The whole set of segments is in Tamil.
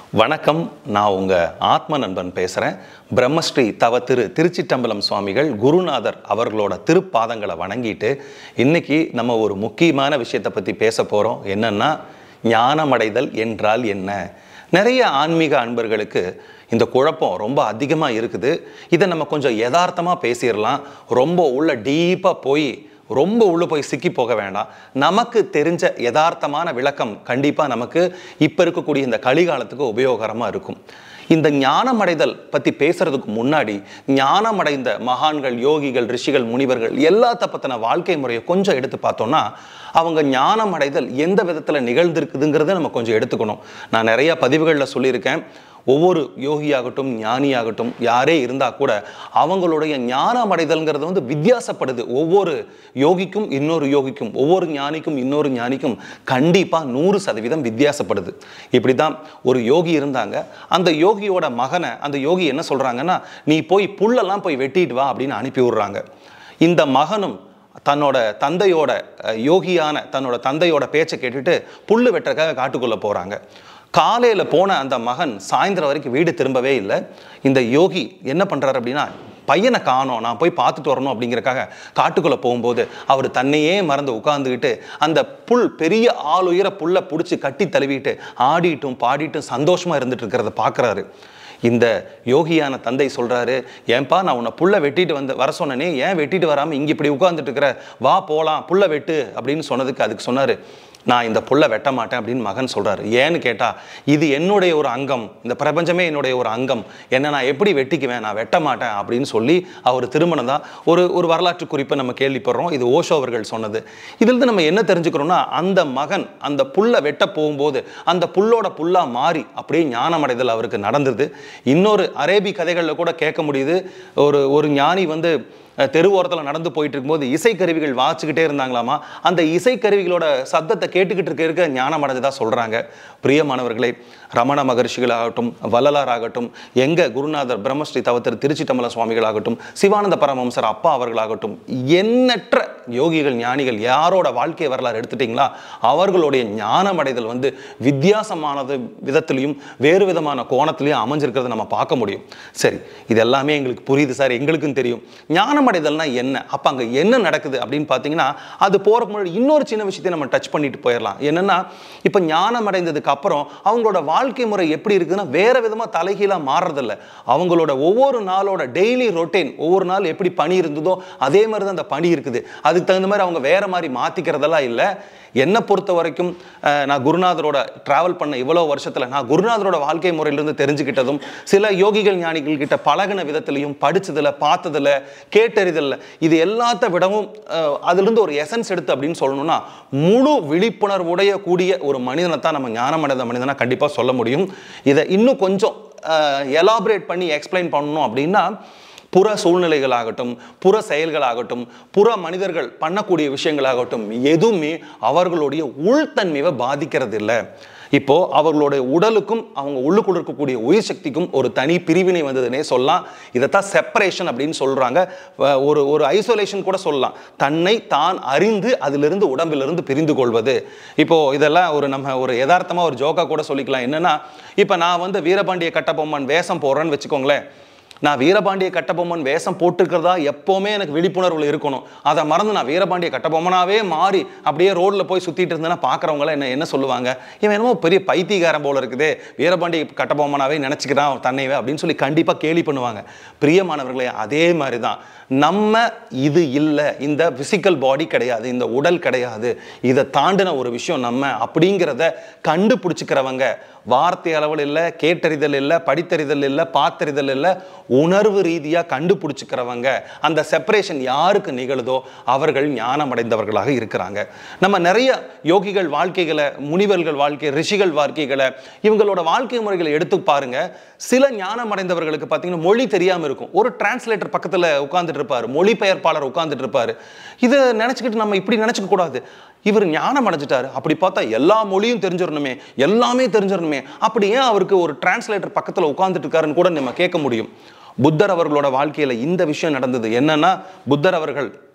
வணக்கம் நான் உங்கள் ஆத்ம நண்பன் பேசுகிறேன் பிரம்மஸ்ரீ தவ திரு திருச்சிட்டம்பலம் சுவாமிகள் குருநாதர் அவர்களோட திருப்பாதங்களை வணங்கிட்டு இன்னைக்கு நம்ம ஒரு முக்கியமான விஷயத்தை பற்றி பேச போகிறோம் என்னன்னா ஞானமடைதல் என்றால் என்ன நிறைய ஆன்மீக அன்பர்களுக்கு இந்த குழப்பம் ரொம்ப அதிகமாக இருக்குது இதை நம்ம கொஞ்சம் யதார்த்தமாக பேசிடலாம் ரொம்ப உள்ள டீப்பாக போய் ரொம்ப உள்ள போய் சிக்கி போக வேண்டாம் நமக்கு தெரிஞ்ச யதார்த்தமான விளக்கம் கண்டிப்பாக நமக்கு இப்போ இருக்கக்கூடிய இந்த கலிகாலத்துக்கு உபயோகரமாக இருக்கும் இந்த ஞானமடைதல் பற்றி பேசுறதுக்கு முன்னாடி ஞானமடைந்த மகான்கள் யோகிகள் ரிஷிகள் முனிவர்கள் எல்லாத்த பற்றின வாழ்க்கை முறையை கொஞ்சம் எடுத்து பார்த்தோம்னா அவங்க ஞானம் அடைதல் எந்த விதத்தில் நிகழ்ந்திருக்குதுங்கிறத நம்ம கொஞ்சம் எடுத்துக்கணும் நான் நிறைய பதிவுகளில் சொல்லியிருக்கேன் ஒவ்வொரு யோகியாகட்டும் ஞானியாகட்டும் யாரே இருந்தால் கூட அவங்களுடைய ஞானம் அடைதல்ங்கிறது வந்து வித்தியாசப்படுது ஒவ்வொரு யோகிக்கும் இன்னொரு யோகிக்கும் ஒவ்வொரு ஞானிக்கும் இன்னொரு ஞானிக்கும் கண்டிப்பாக நூறு சதவீதம் வித்தியாசப்படுது இப்படி தான் ஒரு யோகி இருந்தாங்க அந்த யோகியோட மகனை அந்த யோகி என்ன சொல்கிறாங்கன்னா நீ போய் புல்லெல்லாம் போய் வெட்டிட்டு வா அப்படின்னு அனுப்பி விடுறாங்க இந்த மகனும் தன்னோட தந்தையோட அஹ், யோகியான தன்னோட தந்தையோட பேச்சை கேட்டுட்டு புல்லு வெட்டுறதுக்காக காட்டுக்குள்ளே போகிறாங்க காலையில் போன அந்த மகன் சாயந்தரம் வரைக்கும் வீடு திரும்பவே இல்லை இந்த யோகி என்ன பண்ணுறாரு அப்படின்னா பையனை காணோம் நான் போய் பார்த்துட்டு வரணும் அப்படிங்கிறக்காக காட்டுக்குள்ளே போகும்போது அவர் தன்னையே மறந்து உட்காந்துக்கிட்டு அந்த புல் பெரிய ஆளுயர புல்லை பிடிச்சி கட்டி தழுவிட்டு ஆடிட்டும் பாடிட்டும் சந்தோஷமாக இருந்துட்டு இருக்கிறத பார்க்குறாரு இந்த யோகியான தந்தை சொல்றாரு ஏன்பா நான் உன்னை புல்லை வெட்டிட்டு வந்து வர சொன்னனே ஏன் வெட்டிட்டு வராமல் இங்கே இப்படி உட்கார்ந்துட்டு இருக்கிற வா போகலாம் புல்லை வெட்டு அப்படின்னு சொன்னதுக்கு அதுக்கு சொன்னார் நான் இந்த புல்லை வெட்ட மாட்டேன் அப்படின்னு மகன் சொல்றாரு ஏன்னு கேட்டா இது என்னுடைய ஒரு அங்கம் இந்த பிரபஞ்சமே என்னுடைய ஒரு அங்கம் என்ன நான் எப்படி வெட்டிக்குவேன் நான் வெட்ட மாட்டேன் அப்படின்னு சொல்லி அவர் திருமணம் தான் ஒரு ஒரு வரலாற்று குறிப்பை நம்ம கேள்விப்படுறோம் இது ஓஷோ அவர்கள் சொன்னது இதிலிருந்து நம்ம என்ன தெரிஞ்சுக்கிறோம்னா அந்த மகன் அந்த புல்லை வெட்ட போகும்போது அந்த புல்லோட புல்லா மாறி அப்படியே ஞானமடைதல் அவருக்கு நடந்தது இன்னொரு அரேபி கதைகளில் கூட கேட்க முடியுது ஒரு ஒரு ஞானி வந்து அஹ், தெரு ஓரத்தில் நடந்து போயிட்டு இருக்கும்போது இசைக்கருவிகள் வாசிச்சுக்கிட்டே இருந்தாங்களாமா அந்த இசைக்கருவிகளோட சத்தத்தை கேட்டுக்கிட்டு இருக்க இருக்க ஞானம் அடைஞ்சதா சொல்கிறாங்க பிரியமானவர்களே ரமண மகர்ஷிகளாகட்டும் வள்ளலார் ஆகட்டும் எங்க குருநாதர் பிரம்மஸ்ரீ தவத்திரு திருச்சிட்டம்பல சுவாமிகள் ஆகட்டும் சிவானந்த பரமஹம்சர் அப்பா அவர்களாகட்டும் எண்ணற்ற யோகிகள் ஞானிகள் யாரோட வாழ்க்கை வரலாறு எடுத்துட்டிங்களா அவர்களுடைய ஞானம் அடைதல் வந்து வித்தியாசமானது விதத்திலையும் வேறு விதமான கோணத்திலையும் அமைஞ்சிருக்கிறத நம்ம பார்க்க முடியும் சரி இது எல்லாமே எங்களுக்கு புரியுது சார் எங்களுக்கும் தெரியும் ஞானம் அடைதல்னா என்ன அப்போ அங்கே என்ன நடக்குது அப்படின்னு பார்த்தீங்கன்னா அது போகிறக்கு முன்னாடி இன்னொரு சின்ன விஷயத்தை நம்ம டச் பண்ணிட்டு போயிடலாம் என்னன்னா இப்போ ஞானம் அடைந்ததுக்கு அப்புறம் அவங்களோட வாழ்க்கை முறை எப்படி இருக்குதுன்னா வேற விதமாக தலைகீழாக மாறுறதில்ல அவங்களோட ஒவ்வொரு நாளோட டெய்லி ரொட்டீன் ஒவ்வொரு நாள் எப்படி பணி இருந்ததோ அதே மாதிரி தான் அந்த பணி இருக்குது அதுக்கு தகுந்த மாதிரி அவங்க வேற மாதிரி மாற்றிக்கிறதெல்லாம் இல்லை என்னை பொறுத்த வரைக்கும் அஹ், நான் குருநாதரோட ட்ராவல் பண்ண இவ்வளோ வருஷத்தில் நான் குருநாதரோட வாழ்க்கை முறையிலிருந்து தெரிஞ்சுக்கிட்டதும் சில யோகிகள் ஞானிகள் கிட்ட பழகின விதத்திலையும் படிச்சதுல பார்த்ததுல கேட்டறிதல்ல இது எல்லாத்த விடவும் அஹ், அதிலிருந்து ஒரு எசன்ஸ் எடுத்து அப்படின்னு சொல்லணும்னா முழு விழிப்புணர்வுடைய கூடிய ஒரு மனிதனை தான் நம்ம ஞானமடைந்த மனிதனா கண்டிப்பாக சொல்ல முடியும் இதை இன்னும் கொஞ்சம் எலாபரேட் பண்ணி எக்ஸ்பிளைன் பண்ணணும் அப்படின்னா புற சூழ்நிலைகளாகட்டும் புற செயல்களாகட்டும் புற மனிதர்கள் பண்ணக்கூடிய விஷயங்களாகட்டும் எதுவுமே அவர்களுடைய உள்தன்மையை பாதிக்கிறது இல்லை இப்போ அவர்களுடைய உடலுக்கும் அவங்க உள்ளுக்குள்ள இருக்கக்கூடிய உயிர் சக்திக்கும் ஒரு தனி பிரிவினை வந்ததுன்னே சொல்லலாம் இதைத்தான் செப்பரேஷன் அப்படின்னு சொல்றாங்க அஹ் ஒரு ஒரு ஐசோலேஷன் கூட சொல்லலாம் தன்னை தான் அறிந்து அதிலிருந்து உடம்பிலிருந்து பிரிந்து கொள்வது இப்போ இதெல்லாம் ஒரு நம்ம ஒரு யதார்த்தமா ஒரு ஜோக்கா கூட சொல்லிக்கலாம் என்னன்னா இப்போ நான் வந்து வீரபாண்டிய கட்டபொம்மன் வேஷம் போடுறேன்னு வச்சுக்கோங்களேன் நான் வீரபாண்டிய கட்டபொம்மன் வேஷம் போட்டிருக்கிறதா எப்போவுமே எனக்கு விழிப்புணர்வில் இருக்கணும் அதை மறந்து நான் வீரபாண்டிய கட்டபொம்மனாவே மாறி அப்படியே ரோட்டில் போய் சுற்றிட்டு இருந்தேன்னா பார்க்குறவங்களாம் என்ன என்ன சொல்லுவாங்க இவன் என்னமோ பெரிய பைத்தியகாரன் போல இருக்குதே வீரபாண்டிய கட்டபொம்மனாவே நினச்சிக்கிறான் தன்னைவே அப்படின்னு சொல்லி கண்டிப்பாக கேலி பண்ணுவாங்க பிரியமானவர்களே அதே மாதிரி தான் நம்ம இது இல்லை இந்த பிசிக்கல் பாடி கிடையாது இந்த உடல் கிடையாது இதை தாண்டின ஒரு விஷயம் நம்ம அப்படிங்கிறத கண்டுபிடிச்சிக்கிறவங்க வார்த்தை அளவில் இல்லை கேட்டறிதல் இல்லை படித்தறிதல் இல்லை பார்த்தறிதல் இல்லை உணர்வு ரீதியாக கண்டுபிடிச்சிக்கிறவங்க அந்த செப்பரேஷன் யாருக்கு நிகழுதோ அவர்கள் ஞானம் அடைந்தவர்களாக இருக்கிறாங்க நம்ம நிறைய யோகிகள் வாழ்க்கைகளை முனிவர்கள் வாழ்க்கை ரிஷிகள் வாழ்க்கைகளை இவங்களோட வாழ்க்கை முறைகளை எடுத்து பாருங்க சில ஞானம் அடைந்தவர்களுக்கு பார்த்தீங்கன்னா மொழி தெரியாமல் இருக்கும் ஒரு டிரான்ஸ்லேட்டர் பக்கத்தில் உட்காந்துட்டு இருப்பார் மொழிபெயர்ப்பாளர் உட்காந்துட்டு இருப்பார் இதை நினச்சிக்கிட்டு நம்ம இப்படி நினச்சிக்க கூடாது இவர் ஞானம் அடைஞ்சிட்டாரு அப்படி பார்த்தா எல்லா மொழியும் தெரிஞ்சிடணுமே எல்லாமே தெரிஞ்சிடணுமே அப்படி ஏன் அவருக்கு ஒரு டிரான்ஸ்லேட்டர் பக்கத்தில் உட்காந்துட்டு இருக்காருன்னு கூட நம்ம கேட்க முடியும் புத்தர் அவர்களோட வாழ்க்கையில் இந்த விஷயம் நடந்தது என்னன்னா புத்தர் அவர்கள்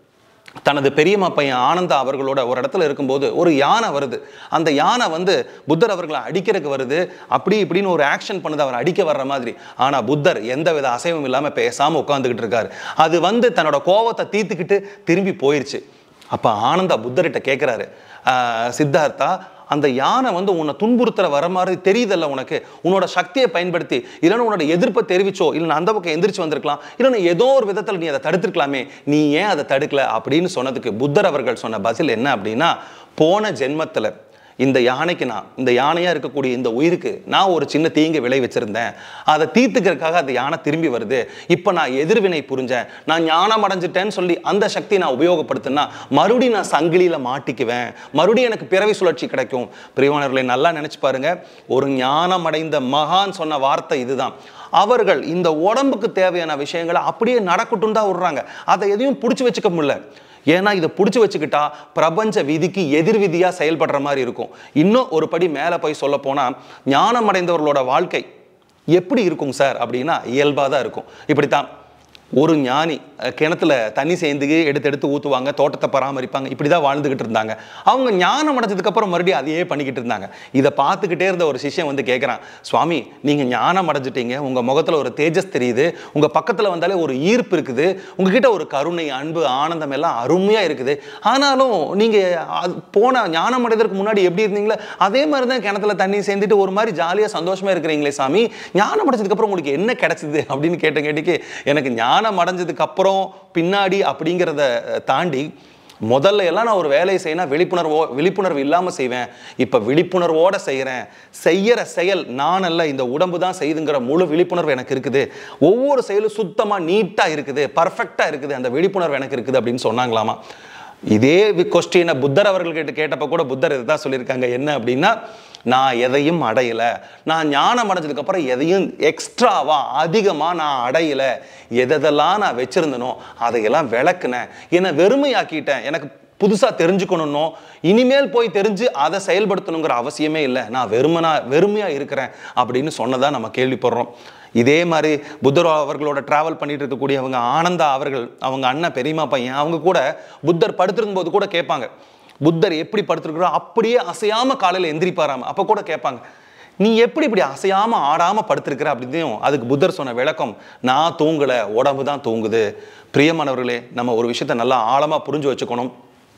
தனது பெரியம்மா பையன் ஆனந்தா அவர்களோட ஒரு இடத்துல இருக்கும்போது ஒரு யானை வருது அந்த யானை வந்து புத்தர் அவர்களை அடிக்கிறதுக்கு வருது அப்படி இப்படின்னு ஒரு ஆக்ஷன் பண்ணுது அவர் அடிக்க வர்ற மாதிரி ஆனால் புத்தர் எந்த வித அசைவும் இல்லாமல் பேசாமல் உட்காந்துக்கிட்டு இருக்காரு அது வந்து தன்னோட கோவத்தை தீர்த்துக்கிட்டு திரும்பி போயிருச்சு அப்போ ஆனந்தா புத்தர்கிட்ட கேட்குறாரு சித்தார்த்தா அந்த யானை வந்து உன்னை துன்புறுத்துற வர மாதிரி தெரியுதல்ல உனக்கு உன்னோட சக்தியை பயன்படுத்தி இல்லைன்னா உன்னோட எதிர்ப்பை தெரிவிச்சோ இல்லை அந்த பக்கம் எந்திரிச்சு வந்திருக்கலாம் இல்லைன்னா ஏதோ ஒரு விதத்தில் நீ அதை தடுத்திருக்கலாமே நீ ஏன் அதை தடுக்கல அப்படின்னு சொன்னதுக்கு புத்தர் அவர்கள் சொன்ன பதில் என்ன அப்படின்னா போன ஜென்மத்தில் இந்த யானைக்கு நான் இந்த யானையாக இருக்கக்கூடிய இந்த உயிருக்கு நான் ஒரு சின்ன தீங்கு விளை வச்சிருந்தேன் அதை தீர்த்துக்கிறதுக்காக அந்த யானை திரும்பி வருது இப்போ நான் எதிர்வினை புரிஞ்சேன் நான் ஞானம் அடைஞ்சிட்டேன்னு சொல்லி அந்த சக்தியை நான் உபயோகப்படுத்தினா மறுபடியும் நான் சங்கிலியில் மாட்டிக்குவேன் மறுபடியும் எனக்கு பிறவி சுழற்சி கிடைக்கும் பிரிவானவர்களை நல்லா நினச்சி பாருங்க ஒரு ஞானம் அடைந்த மகான் சொன்ன வார்த்தை இதுதான் அவர்கள் இந்த உடம்புக்கு தேவையான விஷயங்களை அப்படியே நடக்கட்டும் தான் விடுறாங்க அதை எதையும் பிடிச்சி வச்சுக்க முடியல ஏன்னா இதை பிடிச்சி வச்சுக்கிட்டா பிரபஞ்ச விதிக்கு எதிர் விதியாக செயல்படுற மாதிரி இருக்கும் இன்னும் ஒரு படி மேலே போய் சொல்ல போனால் ஞானம் அடைந்தவர்களோட வாழ்க்கை எப்படி இருக்கும் சார் அப்படின்னா இயல்பாக தான் இருக்கும் இப்படித்தான் ஒரு ஞானி அஹ், கிணத்துல தண்ணி சேர்ந்து எடுத்து எடுத்து ஊற்றுவாங்க தோட்டத்தை பராமரிப்பாங்க இப்படி தான் வாழ்ந்துக்கிட்டு இருந்தாங்க அவங்க ஞானம் அடைஞ்சதுக்கப்புறம் மறுபடியும் அதையே பண்ணிக்கிட்டு இருந்தாங்க இதை பார்த்துக்கிட்டே இருந்த ஒரு சிஷ்யன் வந்து கேட்குறான் சுவாமி நீங்கள் ஞானம் அடைஞ்சிட்டீங்க உங்கள் முகத்தில் ஒரு தேஜஸ் தெரியுது உங்கள் பக்கத்தில் வந்தாலே ஒரு ஈர்ப்பு இருக்குது உங்ககிட்ட ஒரு கருணை அன்பு ஆனந்தம் எல்லாம் அருமையாக இருக்குது ஆனாலும் நீங்கள் போன ஞானம் அடைவதற்கு முன்னாடி எப்படி இருந்தீங்களோ அதே மாதிரி தான் கிணத்துல தண்ணி சேர்ந்துட்டு ஒரு மாதிரி ஜாலியாக சந்தோஷமாக இருக்கிறீங்களே சாமி ஞானம் அடைஞ்சதுக்கப்புறம் உங்களுக்கு என்ன கிடைச்சிது அப்படின்னு கேட்ட கேட்டிக்கு எனக்கு ஞானம் அடைஞ்சதுக்கு அப்புறம் பின்னாடி அப்படிங்கிறத அஹ், தாண்டி முதல்ல எல்லாம் நான் ஒரு வேலையை செய்யணும் விழிப்புணர்வோ விழிப்புணர்வு இல்லாமல் செய்வேன் இப்போ விழிப்புணர்வோட செய்கிறேன் செய்யற செயல் நான் அல்ல இந்த உடம்பு தான் செய்யுதுங்கிற முழு விழிப்புணர்வு எனக்கு இருக்குது ஒவ்வொரு செயலும் சுத்தமாக நீட்டாக இருக்குது பர்ஃபெக்டாக இருக்குது அந்த விழிப்புணர்வு எனக்கு இருக்குது அப்படின்னு சொன்னாங்களாமா இதே கொஸ்டினை புத்தர் அவர்கள்கிட்ட கேட்டப்ப கூட புத்தர் இதுதான் சொல்லியிருக்காங்க என்ன அப்படின்னா நான் எதையும் அடையலை நான் ஞானம் அடைஞ்சதுக்கு அப்புறம் எதையும் எக்ஸ்ட்ராவா அதிகமாக நான் அடையலை எதெல்லாம் நான் வச்சிருந்தனோ அதையெல்லாம் விளக்குனேன் என்னை வெறுமையாக்கிட்டேன் எனக்கு புதுசாக தெரிஞ்சுக்கணுன்னோ இனிமேல் போய் தெரிஞ்சு அதை செயல்படுத்தணுங்கிற அவசியமே இல்லை நான் வெறுமனா வெறுமையாக இருக்கிறேன் அப்படின்னு சொன்னதா நம்ம கேள்விப்படுறோம் இதே மாதிரி புத்தர் அவர்களோட டிராவல் பண்ணிட்டு இருக்கக்கூடியவங்க ஆனந்தா அவர்கள் அவங்க அண்ணன் பெரியம்மா பையன் அவங்க கூட புத்தர் படுத்திருக்கும் போது கூட கேட்பாங்க புத்தர் எப்படி படுத்திருக்கிறோ அப்படியே அசையாம காலையில் எந்திரிப்பாராம அப்போ கூட கேட்பாங்க நீ எப்படி இப்படி அசையாம ஆடாம படுத்திருக்கிற அப்படின்னும் அதுக்கு புத்தர் சொன்ன விளக்கம் நான் தூங்கல உடம்பு தான் தூங்குது பிரியமானவர்களே நம்ம ஒரு விஷயத்தை நல்லா ஆழமா புரிஞ்சு வச்சுக்கணும்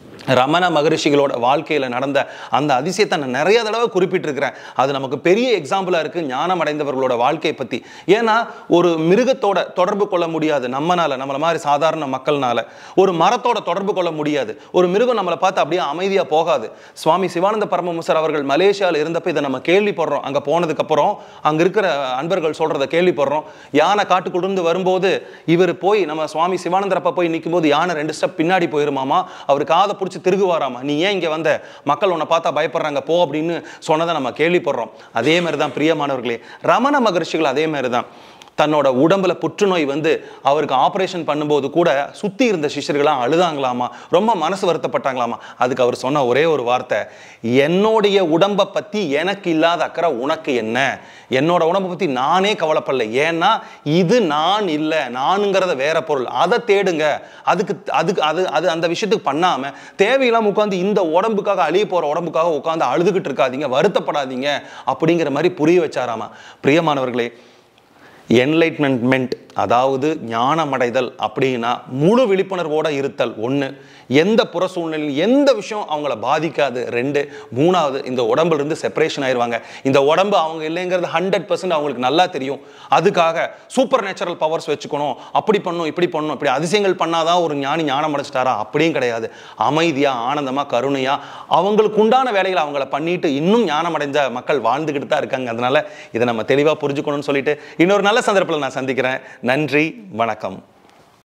ரமண மகரிஷிகளோட வாழ்க்கையில் நடந்த அந்த அதிசயத்தை நான் நிறைய தடவை குறிப்பிட்டிருக்கிறேன் அது நமக்கு பெரிய எக்ஸாம்பிளாக இருக்குது ஞானம் அடைந்தவர்களோட வாழ்க்கையை பற்றி ஏன்னா ஒரு மிருகத்தோட தொடர்பு கொள்ள முடியாது நம்மனால நம்மள மாதிரி சாதாரண மக்கள்னால ஒரு மரத்தோட தொடர்பு கொள்ள முடியாது ஒரு மிருகம் நம்மளை பார்த்து அப்படியே அமைதியாக போகாது சுவாமி சிவானந்த பரமமுசர் அவர்கள் மலேசியாவில் இருந்தப்போ இதை நம்ம கேள்விப்படுறோம் அங்கே போனதுக்கப்புறம் அங்கே இருக்கிற அன்பர்கள் சொல்கிறத கேள்விப்படுறோம் யானை காட்டுக்குள்ளிருந்து வரும்போது இவர் போய் நம்ம சுவாமி சிவானந்தரப்பா போய் நிற்கும்போது யானை ரெண்டு ஸ்டெப் பின்னாடி போயிருமாமா அவர் காதை பிடிச்சி திருகுவாராமா நீ ஏன் இங்கே வந்த மக்கள் உன்னை பார்த்தா பயப்படுறாங்க போ அப்படின்னு சொன்னதை நம்ம கேள்விப்படுறோம் அதே மாதிரி தான் பிரியமானவர்களே ரமண மகர்ஷிகள் அதே மாதிரி தான் தன்னோட உடம்புல புற்றுநோய் வந்து அவருக்கு ஆப்ரேஷன் பண்ணும்போது கூட சுற்றி இருந்த சிஷ்யர்களாம் அழுதாங்களாமா ரொம்ப மனசு வருத்தப்பட்டாங்களாமா அதுக்கு அவர் சொன்ன ஒரே ஒரு வார்த்தை என்னுடைய உடம்பை பற்றி எனக்கு இல்லாத அக்கறை உனக்கு என்ன என்னோட உடம்பை பற்றி நானே கவலைப்படல ஏன்னா இது நான் இல்லை நானுங்கிறத வேற பொருள் அதை தேடுங்க அதுக்கு அதுக்கு அது அது அந்த விஷயத்துக்கு பண்ணாமல் தேவையில்லாம உட்காந்து இந்த உடம்புக்காக அழிய போகிற உடம்புக்காக உட்காந்து அழுதுகிட்டு இருக்காதீங்க வருத்தப்படாதீங்க அப்படிங்கிற மாதிரி புரிய வச்சாராமா பிரியமானவர்களே என்லைட்மெண்ட் அதாவது ஞானமடைதல் அப்படின்னா முழு விழிப்புணர்வோட இருத்தல் ஒன்று எந்த புற சூழ்நிலையில் எந்த விஷயம் அவங்கள பாதிக்காது ரெண்டு மூணாவது இந்த உடம்புல இருந்து செப்பரேஷன் ஆயிடுவாங்க இந்த உடம்பு அவங்க இல்லைங்கிறது ஹண்ட்ரட் பர்சன்ட் அவங்களுக்கு நல்லா தெரியும் அதுக்காக சூப்பர் நேச்சுரல் பவர்ஸ் வச்சுக்கணும் அப்படி பண்ணணும் இப்படி பண்ணணும் இப்படி அதிசயங்கள் பண்ணாதான் ஒரு ஞானி ஞானம் அடைச்சிட்டாரா அப்படியும் கிடையாது அமைதியாக ஆனந்தமாக கருணையாக அவங்களுக்கு உண்டான வேலைகளை அவங்கள பண்ணிட்டு இன்னும் ஞானம் அடைஞ்ச மக்கள் வாழ்ந்துக்கிட்டு தான் இருக்காங்க அதனால இதை நம்ம தெளிவாக புரிஞ்சுக்கணும்னு சொல்லிட்டு இன்னொரு நல்ல சந்தர்ப்பத்தில் நான் சந்திக்கிறேன் நன்றி வணக்கம்